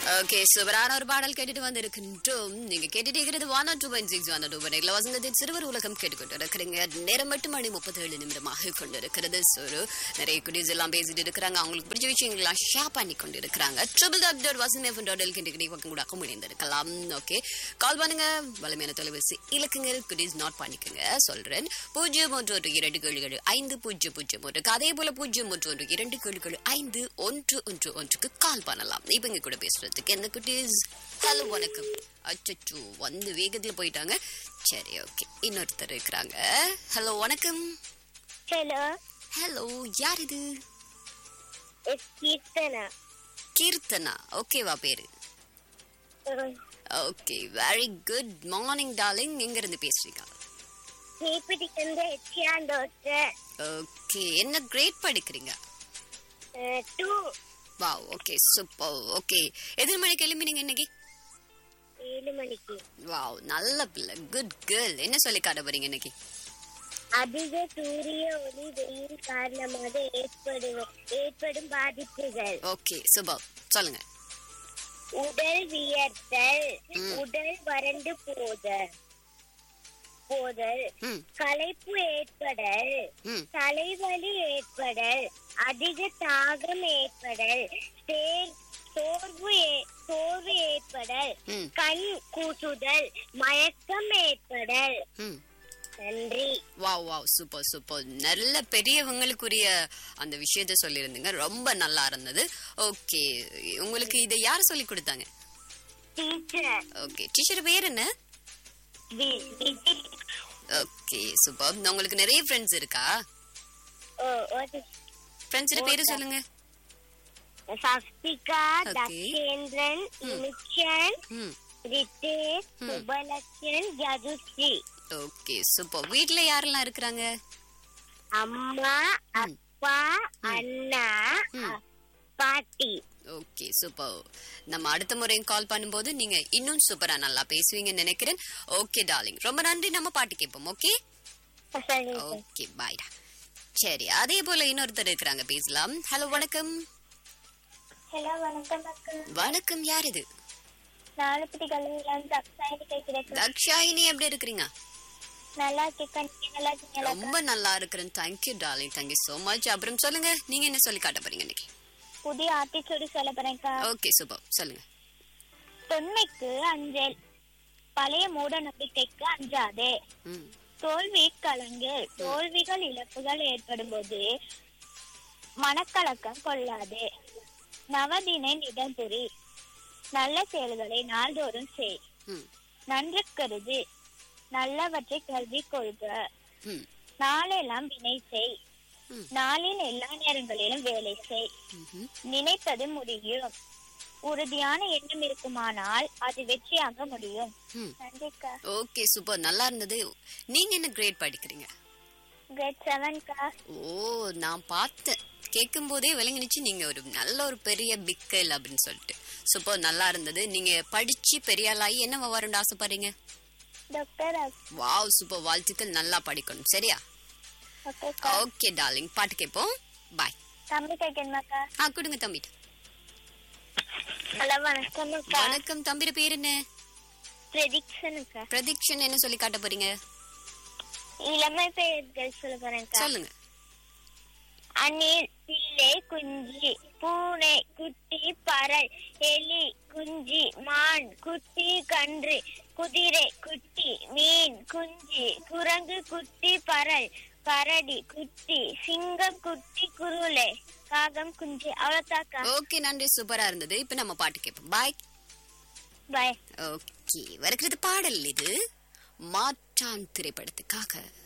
Okay சூப்பரான ஒரு பாடல் கேட்டுட்டு வந்திருக்கின்றோம் நீங்க கேட்டுட்டு இருக்கிறது one two point six one two point வசந்தத்தின் சிறுவர் உலகம் கேட்டுக்கொண்டு இருக்கிறீங்க நேரம் எட்டு மணி முப்பத்தி ஏழு நிமிடமாக கொண்டு இருக்கிறது ஒரு நிறைய குடிஸ் எல்லாம் பேசிட்டு இருக்கிறாங்க அவங்களுக்கு பிடிச்ச விஷயங்கள்லாம் ஷேர் பண்ணி கொண்டு இருக்கிறாங்க triple dub dot Vasanth F dot Guindy பக்கம் கூட முடிந்திருக்கலாம் ஓகே கால் பண்ணுங்க வலிமையான தொலைபேசி இலக்குங்கள் குடிஸ் நாட் பண்ணிக்கோங்க சொல்றேன் பூஜ்ஜியம் ஒன்று ஒன்று இரண்டு கேள்விகள் ஐந்து பூஜ்ஜியம் பூஜ்ஜியம் ஒன்றுக்கு அதே போல பூஜ்ஜியம் ஒன்று ஒன்று இரண்டு கேள்விகள் ஐந்து ஒன்று ஒன்று ஒன்றுக்கு கால் பண்ணலாம் இப்ப இங்க கூட பேசுறதுக்கு என்ன குட்டீஸ் ஹலோ வணக்கம் அச்சோ வந்து வேகத்துல போயிட்டாங்க சரி ஓகே இன்னொருத்தர் இருக்கிறாங்க ஹலோ வணக்கம் ஹலோ ஹலோ யார் இது எஸ் கீர்த்தனா கீர்த்தனா ஓகேவா பேரு okay very good morning darling எங்க இருந்து பேசுறீங்க தீப்பெட்டி கந்த எச்சியாண்டோட்ட ஓகே என்ன கிரேட் படிக்கிறீங்க two wow okay super okay எத்தனை மணிக்கு எழும்பினீங்க இன்னைக்கு ஏழு மணிக்கு வாவ் நல்ல பிள்ளை குட் கேர்ள் என்ன சொல்லி காட்ட போறீங்க இன்னைக்கு அதிக சூரிய ஒளி வெயில் காரணமாக ஏற்படும் ஏற்படும் பாதிப்புகள் ஓகே சூப்பர் சொல்லுங்க உடல் வியர்த்தல் ம். உடல் வறண்டு போதல் போதல் ம் களைப்பு ஏற்படல் ம் தலைவலி ஏற்படல் அதிக தாகம் ஏற்படல் சே- சோர்வு ஏ- சோர்வு ஏற்படல் ம் கண் கூசுதல் மயக்கம் ஏற்படல் ம் நன்றி வாவ் வாவ் சூப்பர் சூப்பர் நல்ல பெரியவங்களுக்குரிய அந்த விஷயத்த சொல்லியிருந்தீங்க ரொம்ப நல்லா இருந்தது ஓகே உங்களுக்கு இதை யார் சொல்லி கொடுத்தாங்க டீச்சர் ஓகே டீச்சர் பேர் என்ன ஓகே சூப்பர் உங்களுக்கு நிறைய ஃப்ரெண்ட்ஸ் இருக்கா ஃப்ரெண்ட்ஸோட பேரு சொல்லுங்க சஸ்திகா Okay. தக்ஷேந்திரன் இனிச்சன் ம் ரித்தேஷ் ம். சுபலட்சன் ஜதுஸ்ரீ ஓகே சூப்பர் வீட்ல யாரெல்லாம் இருக்கிறாங்க அம்மா அப்பா அண்ணா ம். அ- பாட்டி ஓகே சூப்பர் நம்ம அடுத்த முறையும் கால் பண்ணும்போது நீங்க இன்னும் சூப்பரா நல்லா பேசுவீங்கன்னு நினைக்கிறேன் ஓகே டார்லிங் ரொம்ப நன்றி நம்ம பாட்டு கேட்போம் ஓகே சரிங்க ஓகே பாய்டா சரி அதே போல இன்னொருத்தர் இருக்கிறாங்க பேசலாம் ஹலோ வணக்கம் ஹலோ வணக்கம் அக்கா வணக்கம் யார் இது நாலுபடி கல்லூரியில தக்ஷாயினி கேட்கிறேன் தக்ஷாயினி எப்படி இருக்கிறீங்க நல்லா இருக்கேக்கா நீங்க நல்லா இருக்கீங்களா ரொம்ப நல்லா இருக்கிறேன் thank you darling thank you so much அப்புறம் சொல்லுங்க நீங்க என்ன சொல்லி காட்ட போறீங்க இன்னைக்கு புதிய ஆத்திச்சூடி சொல்ல போறேன்க்கா ஓகே சூப்பர் சொல்லுங்க தொன்மைக்கு அஞ்சல் பழைய மூட நம்பிக்கைக்கு அஞ்சாதே ம் தோல்வி கலங்கு தோல்விகள் இழப்புகள் ஏற்படும் போது மனக்கலக்கம் கொள்ளாதே நவதினை நிதம்புரி நல்ல செயல்களை நாள்தோறும் செய் ம் நன்று கருது நல்லவற்றை கல்வி கொள்க ம் நாளெல்லாம் வினை செய் ம். நாளின் எல்லா நேரங்களிலும் வேலை செய் ம்ஹும். நினைப்பது முடியும் உறுதியான எண்ணம் இருக்குமானால் அது வெற்றியாக முடியும் ம் நன்றிக்கா ஓகே சூப்பர் நல்லா இருந்தது நீங்க என்ன கிரேட் படிக்கிறீங்க கிரேட் செவன்க்கா ஓ நான் பார்த்தேன் கேட்கும் போதே விளங்கினுச்சு நீங்க ஒரு நல்ல ஒரு பெரிய பிக்கல் அப்படின்னு சொல்லிட்டு சூப்பர் நல்லா இருந்தது நீங்க படிச்சு பெரிய ஆளாகி என்ன வரணும்னு ஆசைப்படுறீங்க டாக்டர் வாவ் சூப்பர் வாழ்த்துக்கள் நல்லா படிக்கணும் சரியா ஓகேக்கா ஓகே டார்லிங் பாட்டு கேட்போம் பாய் தம்பி கேட்கணுமாக்கா ஆ கொடுங்க தம்பிட்டு ஹலோ வணக்கம் அக்கா வணக்கம் தம்பிட பேர் என்ன ப்ரெடிக்ஷன் அக்கா பிரதீக்ஷன் என்ன சொல்லி காட்ட போறீங்க இளமை பெயர்கள் சொல்ல போறேன்க்கா சொல்லுங்க அணில் பிள்ளை குஞ்சு பூனை குட்டி பறல் எலி குஞ்சு மான் குட்டி கன்று குதிரை குட்டி மீன் குஞ்சு குரங்கு குட்டி பறல் கரடி குட்டி சிங்கம் குட்டி குருளை காகம் குஞ்சு அவ்வளோதாக்கா ஓகே நன்றி சூப்பரா இருந்தது இப்ப நம்ம பாட்டு கேட்போம் பாய் பாய் ஓகே வருகிறது பாடல் இது மாற்றான் திரைப்படத்துக்காக